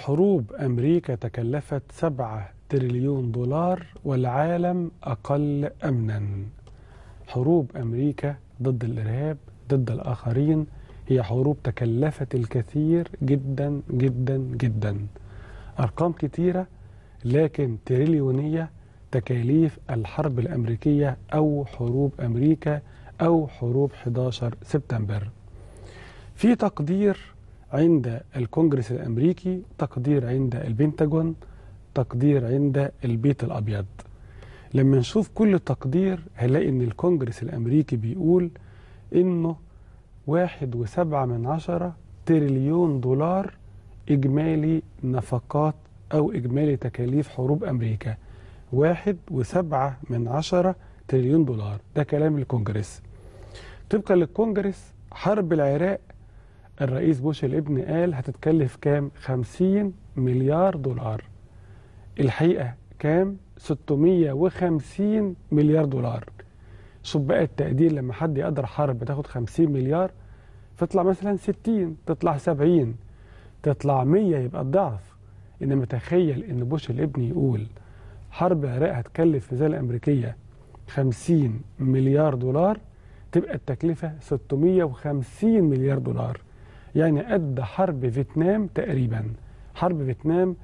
حروب أمريكا تكلفت سبعة تريليون دولار والعالم أقل أمنا حروب أمريكا ضد الإرهاب ضد الآخرين هي حروب تكلفت الكثير جدا جدا جدا أرقام كتيرة لكن تريليونية تكاليف الحرب الأمريكية أو حروب أمريكا أو حروب 11 سبتمبر في تقدير عند الكونجرس الأمريكي تقدير عند البنتاجون تقدير عند البيت الأبيض لما نشوف كل تقدير هنلاقي ان الكونجرس الامريكي بيقول انه واحد وسبعة من عشرة تريليون دولار اجمالي نفقات او اجمالي تكاليف حروب امريكا واحد وسبعة من عشرة تريليون دولار ده كلام الكونجرس طبقا للكونجرس حرب العراق الرئيس بوش الابن قال هتتكلف كام 50 مليار دولار الحقيقة كام 650 مليار دولار شوف بقى التقدير لما حد يقدر حرب بتاخد 50 مليار تطلع مثلا 60 تطلع 70 تطلع 100 يبقى الضعف انما تخيل ان بوش الابن يقول حرب العراق هتكلف في الميزانيه الامريكيه 50 مليار دولار تبقى التكلفه 650 مليار دولار يعني قد حرب فيتنام تقريبا حرب فيتنام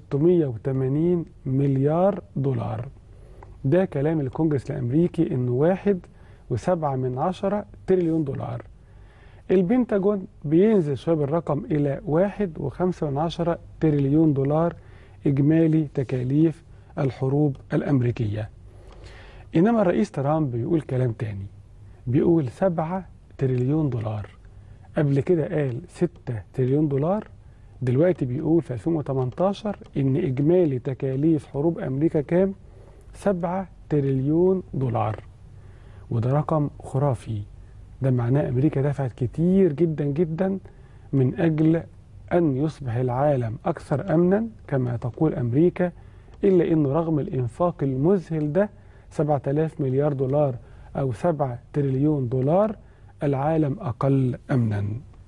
680 مليار دولار ده كلام الكونجرس الأمريكي إنه واحد وسبعة من عشرة تريليون دولار البنتاجون بينزل شوية بالرقم إلى واحد وخمسة من عشرة تريليون دولار إجمالي تكاليف الحروب الأمريكية إنما الرئيس ترامب بيقول كلام تاني بيقول سبعة تريليون دولار قبل كده قال ستة تريليون دولار دلوقتي بيقول في 2018 ان اجمالي تكاليف حروب امريكا كام 7 تريليون دولار وده رقم خرافي ده معناه امريكا دفعت كتير جدا جدا من اجل ان يصبح العالم اكثر امنا كما تقول امريكا الا انه رغم الانفاق المذهل ده 7000 مليار دولار او 7 تريليون دولار العالم اقل امنا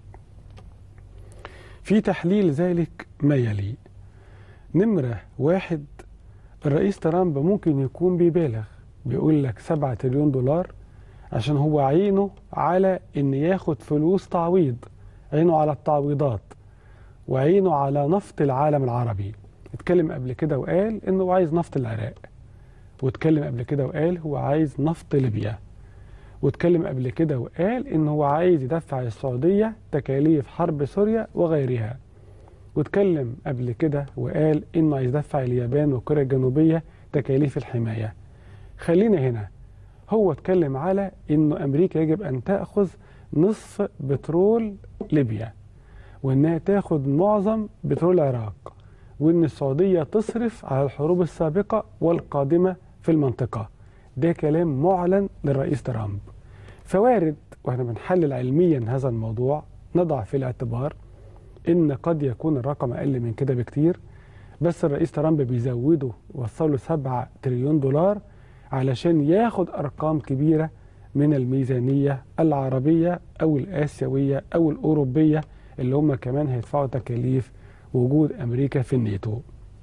في تحليل ذلك ما يلي نمرة واحد الرئيس ترامب ممكن يكون بيبالغ بيقول لك 7 تريليون دولار عشان هو عينه على ان ياخد فلوس تعويض عينه على التعويضات وعينه على نفط العالم العربي اتكلم قبل كده وقال انه عايز نفط العراق واتكلم قبل كده وقال هو عايز نفط ليبيا واتكلم قبل كده وقال ان هو عايز يدفع السعوديه تكاليف حرب سوريا وغيرها واتكلم قبل كده وقال انه عايز يدفع اليابان وكوريا الجنوبيه تكاليف الحمايه خلينا هنا هو اتكلم على انه امريكا يجب ان تاخذ نصف بترول ليبيا وانها تاخذ معظم بترول العراق وان السعوديه تصرف على الحروب السابقه والقادمه في المنطقه ده كلام معلن للرئيس ترامب فوارد واحنا بنحلل علميا هذا الموضوع نضع في الاعتبار ان قد يكون الرقم اقل من كده بكتير بس الرئيس ترامب بيزوده وصله 7 تريليون دولار علشان ياخد ارقام كبيره من الميزانيه العربيه او الاسيويه او الاوروبيه اللي هم كمان هيدفعوا تكاليف وجود امريكا في الناتو.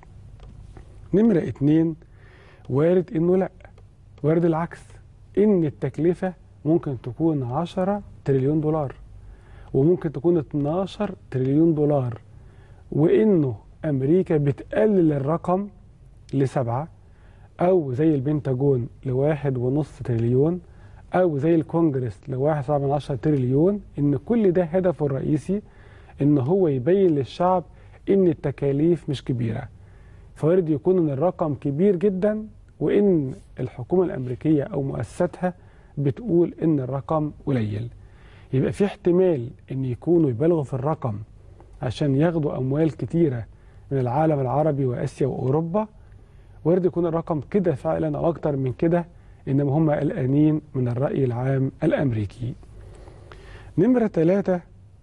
نمره اتنين وارد انه لا وارد العكس ان التكلفه ممكن تكون 10 تريليون دولار وممكن تكون 12 تريليون دولار وانه امريكا بتقلل الرقم لسبعه او زي البنتاجون لواحد ونص تريليون او زي الكونجرس لواحد سبعة من عشرة تريليون ان كل ده هدفه الرئيسي ان هو يبين للشعب ان التكاليف مش كبيره فوارد يكون ان الرقم كبير جدا وان الحكومه الامريكيه او مؤسساتها بتقول ان الرقم قليل يبقى في احتمال ان يكونوا يبالغوا في الرقم عشان ياخدوا اموال كتيره من العالم العربي واسيا واوروبا وارد يكون الرقم كده فعلا او اكتر من كده انما هم قلقانين من الراي العام الامريكي نمره ثلاثة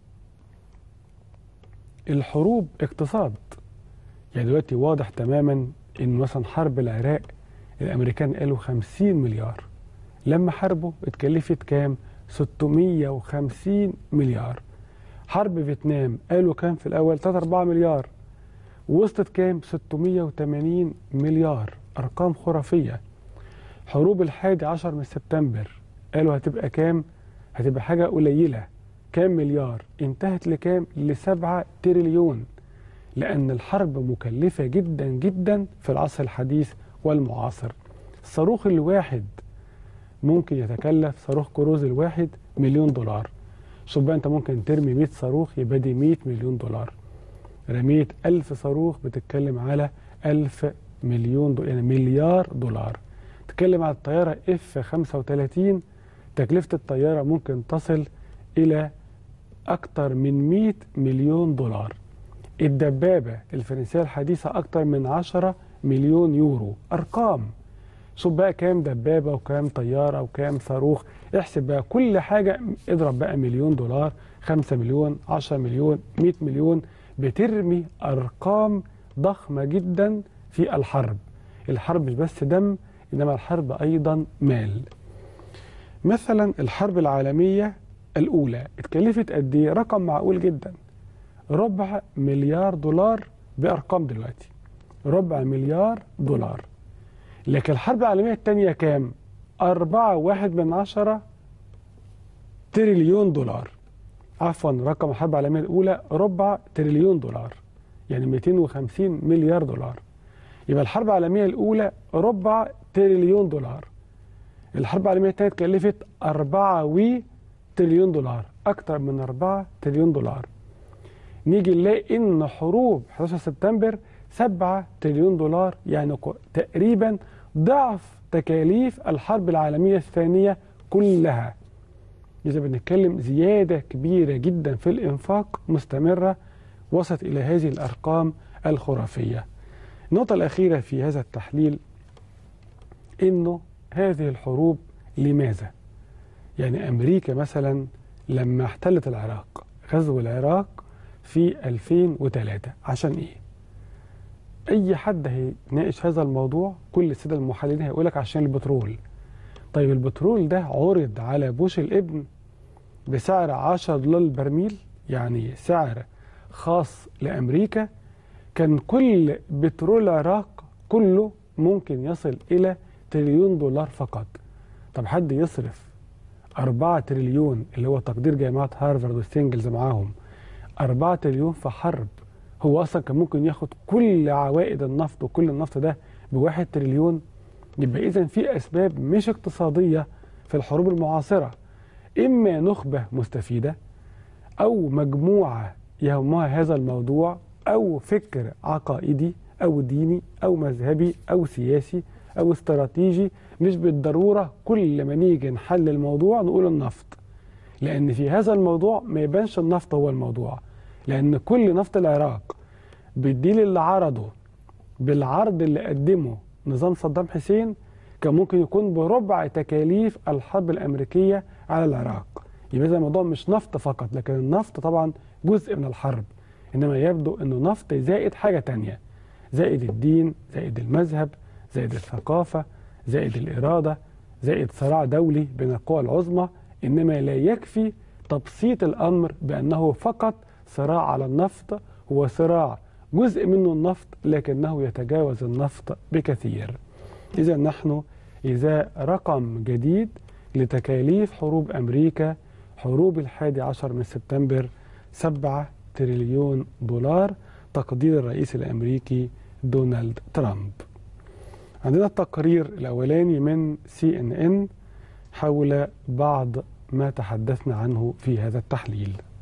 الحروب اقتصاد يعني دلوقتي واضح تماما ان مثلا حرب العراق الامريكان قالوا 50 مليار لما حاربوا اتكلفت كام 650 مليار حرب فيتنام قالوا كام في الاول 3 4 مليار وصلت كام 680 مليار أرقام خرافية حروب الحادي عشر من سبتمبر قالوا هتبقى كام هتبقى حاجة قليلة كام مليار انتهت لكام لسبعة تريليون لأن الحرب مكلفة جدا جدا في العصر الحديث والمعاصر الصاروخ الواحد ممكن يتكلف صاروخ كروز الواحد مليون دولار شوف بقى انت ممكن ترمي 100 صاروخ يبقى دي 100 مليون دولار رميت 1000 صاروخ بتتكلم على 1000 مليون دولار يعني مليار دولار تتكلم على الطيارة اف 35 تكلفة الطيارة ممكن تصل إلى أكثر من 100 مليون دولار الدبابة الفرنسية الحديثة أكثر من 10 مليون يورو أرقام شوف بقى كام دبابة وكام طيارة وكام صاروخ احسب بقى كل حاجة اضرب بقى مليون دولار 5 مليون 10 مليون 100 مليون بترمي أرقام ضخمة جدا في الحرب الحرب مش بس دم إنما الحرب أيضا مال مثلا الحرب العالمية الأولى اتكلفت قد إيه؟ رقم معقول جدا ربع مليار دولار بأرقام دلوقتي ربع مليار دولار لكن الحرب العالمية الثانية كام؟ أربعة واحد من عشرة تريليون دولار عفوا رقم الحرب العالمية الأولى ربع تريليون دولار يعني 250 مليار دولار يبقى الحرب العالمية الأولى ربع تريليون دولار الحرب العالمية الثانية كلفت 4 وي تريليون دولار أكثر من 4 تريليون دولار نيجي نلاقي إن حروب 11 سبتمبر 7 تريليون دولار يعني تقريبا ضعف تكاليف الحرب العالمية الثانية كلها إذا بنتكلم زيادة كبيرة جدا في الإنفاق مستمرة وصلت إلى هذه الأرقام الخرافية النقطة الأخيرة في هذا التحليل إنه هذه الحروب لماذا؟ يعني أمريكا مثلا لما احتلت العراق غزو العراق في 2003 عشان إيه؟ أي حد هيناقش هذا الموضوع كل السادة المحللين هيقول لك عشان البترول طيب البترول ده عرض على بوش الابن بسعر 10 دولار البرميل يعني سعر خاص لأمريكا كان كل بترول العراق كله ممكن يصل إلى تريليون دولار فقط طب حد يصرف 4 تريليون اللي هو تقدير جامعة هارفارد وستينجلز معاهم 4 تريليون في حرب هو أصلا كان ممكن ياخد كل عوائد النفط وكل النفط ده بواحد تريليون يبقى إذا في أسباب مش اقتصادية في الحروب المعاصرة إما نخبة مستفيدة أو مجموعة يهمها هذا الموضوع أو فكر عقائدي أو ديني أو مذهبي أو سياسي أو استراتيجي مش بالضرورة كل ما نيجي نحل الموضوع نقول النفط لأن في هذا الموضوع ما يبانش النفط هو الموضوع لأن كل نفط العراق بالديل اللي عرضه بالعرض اللي قدمه نظام صدام حسين كان ممكن يكون بربع تكاليف الحرب الأمريكية على العراق يبقى إذا الموضوع مش نفط فقط لكن النفط طبعا جزء من الحرب إنما يبدو أنه نفط زائد حاجة تانية زائد الدين زائد المذهب زائد الثقافة زائد الإرادة زائد صراع دولي بين القوى العظمى إنما لا يكفي تبسيط الأمر بأنه فقط صراع على النفط هو صراع جزء منه النفط لكنه يتجاوز النفط بكثير إذا نحن إذا رقم جديد لتكاليف حروب أمريكا حروب الحادي عشر من سبتمبر سبعة تريليون دولار تقدير الرئيس الأمريكي دونالد ترامب عندنا التقرير الأولاني من سي ان ان حول بعض ما تحدثنا عنه في هذا التحليل